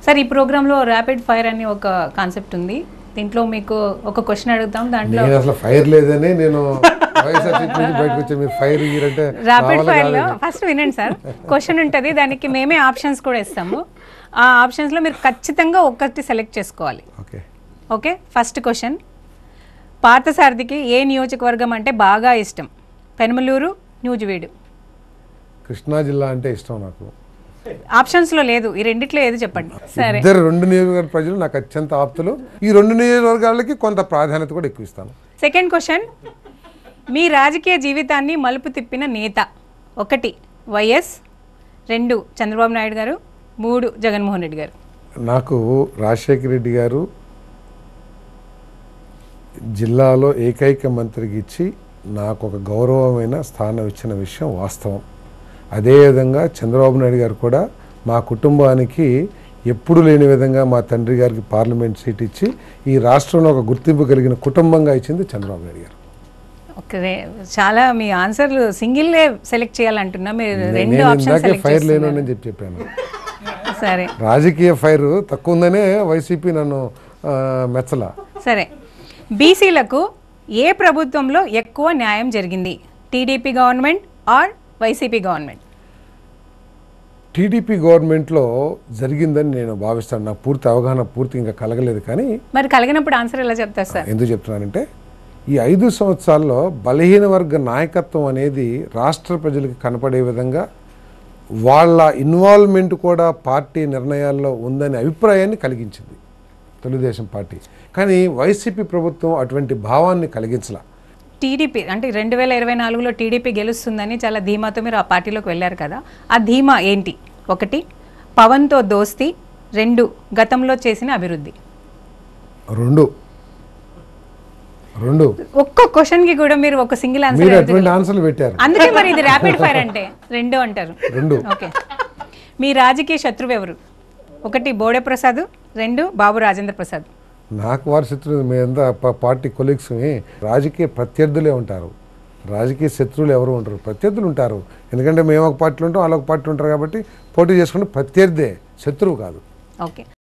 sir ఈ ప్రోగ్రాంలో rapid fire అని ఒక కాన్సెప్ట్ ఉంది దీంట్లో మీకు ఒక క్వశ్చన్ అడుగుతాం దాంట్లో నేను అసలు ఫైర్ లేదని నేను వైఎస్ఆర్సీపీ నుంచి బయటకు వచ్చి మీరు ఫైర్ ఇయ్యారంటే ర్యాపిడ్ ఫైర్లో ఫస్ట్ వినండి సార్ క్వశ్చన్ ఉంటుంది దానికి మేమే ఆప్షన్స్ కూడా ఇస్తాము ఆ ఆప్షన్స్లో మీరు ఖచ్చితంగా ఒక్కటి సెలెక్ట్ చేసుకోవాలి ఓకే ఓకే ఫస్ట్ క్వశ్చన్ పార్థసారథికి ఏ నియోజకవర్గం అంటే బాగా ఇష్టం పెనమలూరు న్యూజివీడు కృష్ణా జిల్లా అంటే ఇష్టం నాకు ఆప్షన్స్లో లేదు ఈ రెండిట్లో ఏది చెప్పండి సరే ఇద్దరు రెండు నియోజకవర్గ ప్రజలు నాకు అత్యంత ఆప్తులు ఈ రెండు నియోజకవర్గాలకి కొంత ప్రాధాన్యత కూడా ఎక్కువ ఇస్తాను సెకండ్ క్వశ్చన్ మీ రాజకీయ జీవితాన్ని మలుపు తిప్పిన నేత ఒకటి వైఎస్ రెండు చంద్రబాబు నాయుడు గారు మూడు జగన్మోహన్ రెడ్డి గారు నాకు రాజశేఖర రెడ్డి గారు జిల్లాలో ఏకైక మంత్రికి ఇచ్చి నాకు ఒక గౌరవమైన స్థానం ఇచ్చిన విషయం వాస్తవం అదేవిధంగా చంద్రబాబు నాయుడు గారు కూడా మా కుటుంబానికి ఎప్పుడు లేని విధంగా మా తండ్రి గారికి పార్లమెంట్ సీట్ ఇచ్చి ఈ రాష్ట్రంలో ఒక గుర్తింపు కలిగిన కుటుంబంగా ఇచ్చింది చంద్రబాబు నాయుడు గారు ఓకే చాలా మీ ఆన్సర్లు సింగిల్ సెలెక్ట్ చేయాలంటున్నా మీరు రెండు నేను ఆప్షన్ ఇందాకే సెలెక్ట్ ఫైర్ లేను అని చెప్పి చెప్పాను సరే రాజకీయ ఫైర్ తక్కువ ఉందనే వైసీపీ నన్ను ఆ, మెచ్చలా సరే బీసీలకు ఏ ప్రభుత్వంలో ఎక్కువ న్యాయం జరిగింది TDP government or YCP government TDP గవర్నమెంట్లో జరిగిందని నేను భావిస్తాను నాకు పూర్తి అవగాహన పూర్తి ఇంకా కలగలేదు కానీ మరి కలిగినప్పుడు ఆన్సర్ ఎలా చెప్తారు సార్ ఎందుకు చెప్తున్నానంటే ఈ ఐదు సంవత్సరాల్లో బలహీన వర్గ నాయకత్వం అనేది రాష్ట్ర ప్రజలకు కనపడే విధంగా వాళ్ళ ఇన్వాల్వ్మెంట్ కూడా పార్టీ నిర్ణయాల్లో ఉందనే అభిప్రాయాన్ని కలిగించింది తెలుగుదేశం పార్టీ కానీ వైసీపీ ప్రభుత్వం అటువంటి భావాన్ని కలిగించలా టీడీపీ అంటే రెండు వేల ఇరవై నాలుగులో టీడీపీ గెలుస్తుందని చాలా ధీమాతో మీరు ఆ పార్టీలోకి వెళ్ళారు కదా ఆ ధీమా ఏంటి ఒకటి పవన్తో దోస్తి రెండు గతంలో చేసిన అభివృద్ధి రెండు రెండు ఒక్క క్వశ్చన్కి కూడా మీరు ఒక సింగిల్ మీరు ఆన్సర్ అటువంటి ఆన్సర్లు పెట్టారు అందుకే మరి ఇది ర్యాపిడ్ ఫైర్ అంటే రెండు అంటారు రెండు ఓకే మీ రాజకీయ శత్రువు ఎవరు ఒకటి బోడే ప్రసాద్ రెండు బాబు రాజేంద్ర ప్రసాద్ నాకు వారి శత్రువులు మేమంతా ప- పార్టీ కొలీగ్స్ రాజకీయ ప్రత్యర్థులే ఉంటారు రాజకీయ శత్రువులు ఎవరు ఉంటారు ప్రత్యర్థులు ఉంటారు ఎందుకంటే మేము ఒక పార్టీలో ఉంటాం వాళ్ళు ఒక పార్టీ ఉంటారు కాబట్టి పోటీ చేసుకుంటే ప్రత్యర్థే శత్రువు కాదు ఓకే